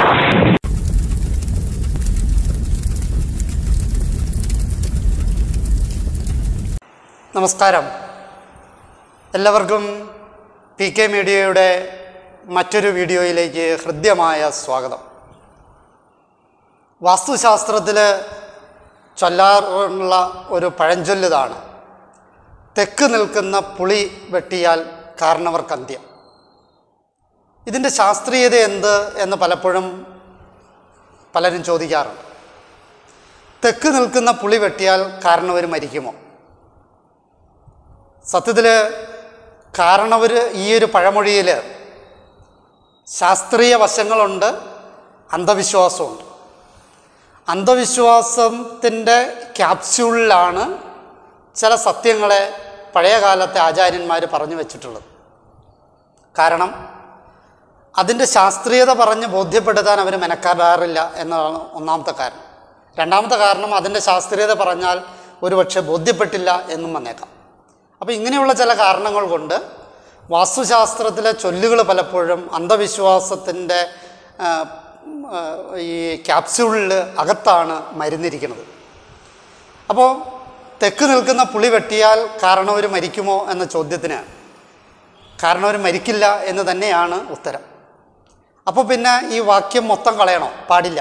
നമസ്കാരം എല്ലാവർക്കും P K മീഡിയയുടെ മറ്റൊരു വീഡിയോയിലേക്ക് ഹൃദ്യമായ സ്വാഗതം വാസ്തുശാസ്ത്രത്തിൽ ചൊല്ലാറുള്ള ഒരു പഴഞ്ചൊല്ലിതാണ് തെക്ക് നിൽക്കുന്ന പുളി വെട്ടിയാൽ കാരണവർക്ക് അന്ത്യം ഇതിൻ്റെ ശാസ്ത്രീയത എന്ത് എന്ന് പലപ്പോഴും പലരും ചോദിക്കാറുണ്ട് തെക്ക് നിൽക്കുന്ന പുളി വെട്ടിയാൽ കാരണവർ മരിക്കുമോ സത്യത്തിൽ കാരണവർ ഈ ഒരു പഴമൊഴിയിൽ ശാസ്ത്രീയ വശങ്ങളുണ്ട് അന്ധവിശ്വാസമുണ്ട് അന്ധവിശ്വാസത്തിൻ്റെ ക്യാപ്സ്യൂളിലാണ് ചില സത്യങ്ങളെ പഴയ കാലത്തെ ആചാര്യന്മാർ പറഞ്ഞു വെച്ചിട്ടുള്ളത് കാരണം അതിൻ്റെ ശാസ്ത്രീയത പറഞ്ഞ് ബോധ്യപ്പെടുത്താൻ അവർ മെനക്കാടാറില്ല എന്നതാണ് ഒന്നാമത്തെ കാരണം രണ്ടാമത്തെ കാരണം അതിൻ്റെ ശാസ്ത്രീയത പറഞ്ഞാൽ ഒരുപക്ഷെ ബോധ്യപ്പെട്ടില്ല എന്നും വന്നേക്കാം അപ്പോൾ ഇങ്ങനെയുള്ള ചില കാരണങ്ങൾ കൊണ്ട് വാസ്തുശാസ്ത്രത്തിലെ ചൊല്ലുകൾ പലപ്പോഴും അന്ധവിശ്വാസത്തിൻ്റെ ആ, ആ, ഈ ക്യാപ്സ്യൂളിൽ അകത്താണ് മരുന്നിരിക്കുന്നത് അപ്പോൾ തെക്ക് നിൽക്കുന്ന പുളി വെട്ടിയാൽ കാരണവർ മരിക്കുമോ എന്ന ചോദ്യത്തിന് കാരണവർ മരിക്കില്ല എന്ന് തന്നെയാണ് ഉത്തരം അപ്പോൾ പിന്നെ ഈ വാക്യം മൊത്തം കളയണോ പാടില്ല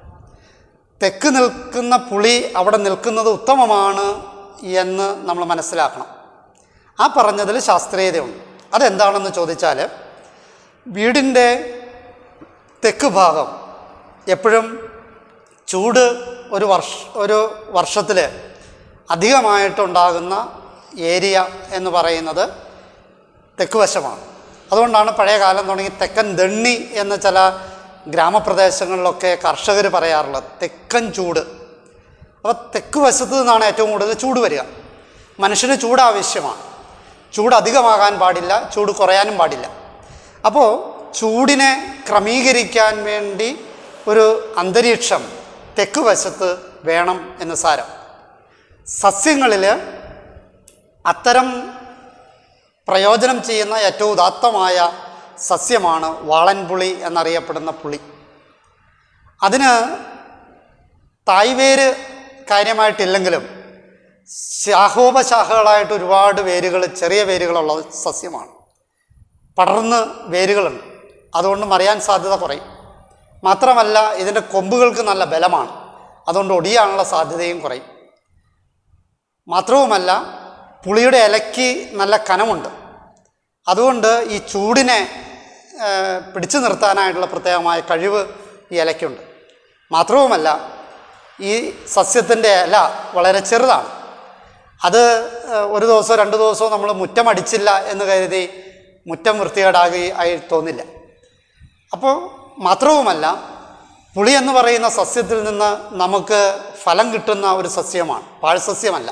തെക്ക് നിൽക്കുന്ന പുളി അവിടെ നിൽക്കുന്നത് ഉത്തമമാണ് എന്ന് നമ്മൾ മനസ്സിലാക്കണം ആ പറഞ്ഞതിൽ ശാസ്ത്രീയതയുണ്ട് അതെന്താണെന്ന് ചോദിച്ചാൽ വീടിൻ്റെ തെക്ക് ഭാഗം എപ്പോഴും ചൂട് ഒരു വർഷ ഒരു വർഷത്തിൽ അധികമായിട്ടുണ്ടാകുന്ന ഏരിയ എന്ന് പറയുന്നത് തെക്ക് വശമാണ് അതുകൊണ്ടാണ് പഴയ കാലം തുടങ്ങി തെക്കൻ ദണ്ണി എന്ന ചില ഗ്രാമപ്രദേശങ്ങളിലൊക്കെ കർഷകർ പറയാറുള്ളത് തെക്കൻ ചൂട് അപ്പോൾ തെക്ക് വശത്ത് നിന്നാണ് ഏറ്റവും കൂടുതൽ ചൂട് വരിക മനുഷ്യന് ചൂട് ആവശ്യമാണ് ചൂട് അധികമാകാൻ പാടില്ല ചൂട് കുറയാനും പാടില്ല അപ്പോൾ ചൂടിനെ ക്രമീകരിക്കാൻ വേണ്ടി ഒരു അന്തരീക്ഷം തെക്ക് വശത്ത് വേണം എന്ന് സാരം സസ്യങ്ങളിൽ അത്തരം പ്രയോജനം ചെയ്യുന്ന ഏറ്റവും ഉദാത്തമായ സസ്യമാണ് വാളൻപുളി എന്നറിയപ്പെടുന്ന പുളി അതിന് തായ്വേര് കാര്യമായിട്ടില്ലെങ്കിലും ശാഖോപശാഖകളായിട്ട് ഒരുപാട് വേരുകൾ ചെറിയ വേരുകളുള്ള സസ്യമാണ് പടർന്ന് വേരുകളുണ്ട് അതുകൊണ്ട് മറിയാൻ സാധ്യത കുറയും മാത്രമല്ല ഇതിൻ്റെ കൊമ്പുകൾക്ക് നല്ല ബലമാണ് അതുകൊണ്ട് ഒടിയാനുള്ള സാധ്യതയും കുറയും മാത്രവുമല്ല പുളിയുടെ ഇലയ്ക്ക് നല്ല കനമുണ്ട് അതുകൊണ്ട് ഈ ചൂടിനെ ഏഹ്, പിടിച്ചു നിർത്താനായിട്ടുള്ള പ്രത്യേകമായ കഴിവ് ഈ ഇലയ്ക്കുണ്ട് മാത്രവുമല്ല ഈ സസ്യത്തിൻ്റെ ഇല വളരെ ചെറുതാണ് അത് ഏഹ്, ഒരു ദിവസമോ രണ്ട് ദിവസമോ നമ്മൾ മുറ്റമടിച്ചില്ല എന്ന് കരുതി മുറ്റം വൃത്തികേടാകി ആയി തോന്നില്ല അപ്പോൾ മാത്രവുമല്ല പുളി എന്ന് പറയുന്ന സസ്യത്തിൽ നിന്ന് നമുക്ക് ഫലം കിട്ടുന്ന ഒരു സസ്യമാണ് പാഴ്സസ്യമല്ല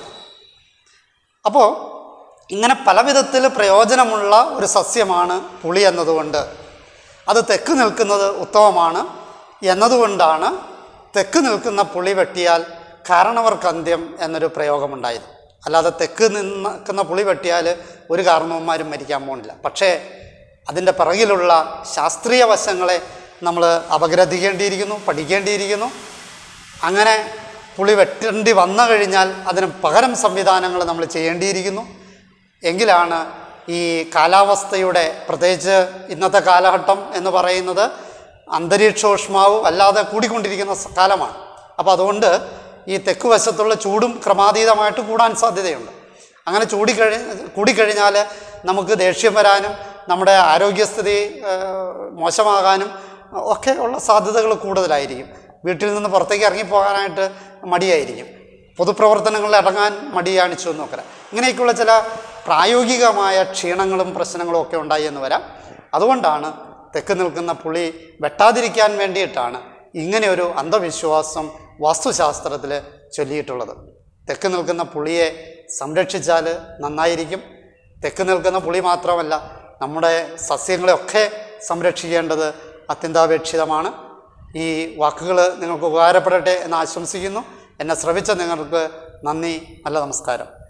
അപ്പോൾ ഇങ്ങനെ പല വിധത്തിൽ പ്രയോജനമുള്ള ഒരു സസ്യമാണ് പുളി എന്നതുകൊണ്ട് അത് തെക്ക് നിൽക്കുന്നത് ഉത്തമമാണ് എന്നതുകൊണ്ടാണ് തെക്ക് നിൽക്കുന്ന പുളി വെട്ടിയാൽ കാരണവർക്ക് അന്ത്യം എന്നൊരു പ്രയോഗമുണ്ടായത് അല്ലാതെ തെക്ക് നിൽക്കുന്ന പുളി വെട്ടിയാൽ ഒരു കാരണവന്മാരും മരിക്കാൻ പോകുന്നില്ല പക്ഷേ അതിൻ്റെ പിറകിലുള്ള ശാസ്ത്രീയ വശങ്ങളെ നമ്മൾ അപഗ്രഥിക്കേണ്ടിയിരിക്കുന്നു പഠിക്കേണ്ടിയിരിക്കുന്നു അങ്ങനെ പുളി വെട്ടേണ്ടി വന്നു കഴിഞ്ഞാൽ അതിന് പകരം സംവിധാനങ്ങൾ നമ്മൾ ചെയ്യേണ്ടിയിരിക്കുന്നു എങ്കിലാണ് ഈ കാലാവസ്ഥയുടെ പ്രത്യേകിച്ച് ഇന്നത്തെ കാലഘട്ടം എന്ന് പറയുന്നത് അന്തരീക്ഷോഷ്മാവ് അല്ലാതെ കൂടിക്കൊണ്ടിരിക്കുന്ന സ- കാലമാണ് അപ്പോൾ അതുകൊണ്ട് ഈ തെക്ക് വശത്തുള്ള ചൂടും ക്രമാതീതമായിട്ട് കൂടാൻ സാധ്യതയുണ്ട് അങ്ങനെ ചൂടിക്കഴി കൂടിക്കഴിഞ്ഞാൽ നമുക്ക് ദേഷ്യം വരാനും നമ്മുടെ ആരോഗ്യസ്ഥിതി ഏഹ്, മോശമാകാനും ഒക്കെ ഉള്ള സാധ്യതകൾ കൂടുതലായിരിക്കും വീട്ടിൽ നിന്ന് പുറത്തേക്ക് ഇറങ്ങിപ്പോകാനായിട്ട് മടിയായിരിക്കും പൊതുപ്രവർത്തനങ്ങളിൽ ഇറങ്ങാൻ മടി കാണിച്ചു എന്ന് നോക്കല ഇങ്ങനെയൊക്കെയുള്ള ചില പ്രായോഗികമായ ക്ഷീണങ്ങളും പ്രശ്നങ്ങളും ഒക്കെ ഉണ്ടായി എന്ന് വരാം അതുകൊണ്ടാണ് തെക്ക് നിൽക്കുന്ന പുളി വെട്ടാതിരിക്കാൻ വേണ്ടിയിട്ടാണ് ഇങ്ങനെ ഒരു അന്ധവിശ്വാസം വാസ്തുശാസ്ത്രത്തിൽ ചൊല്ലിയിട്ടുള്ളത് തെക്ക് നിൽക്കുന്ന പുളിയെ സംരക്ഷിച്ചാൽ നന്നായിരിക്കും തെക്ക് നിൽക്കുന്ന പുളി മാത്രമല്ല നമ്മുടെ സസ്യങ്ങളെയൊക്കെ സംരക്ഷിക്കേണ്ടത് അത്യന്താപേക്ഷിതമാണ് ഈ വാക്കുകൾ നിങ്ങൾക്ക് ഉപകാരപ്പെടട്ടെ എന്ന് ആശംസിക്കുന്നു എന്നെ ശ്രവിച്ച നിങ്ങൾക്ക് നന്ദി നല്ല നമസ്കാരം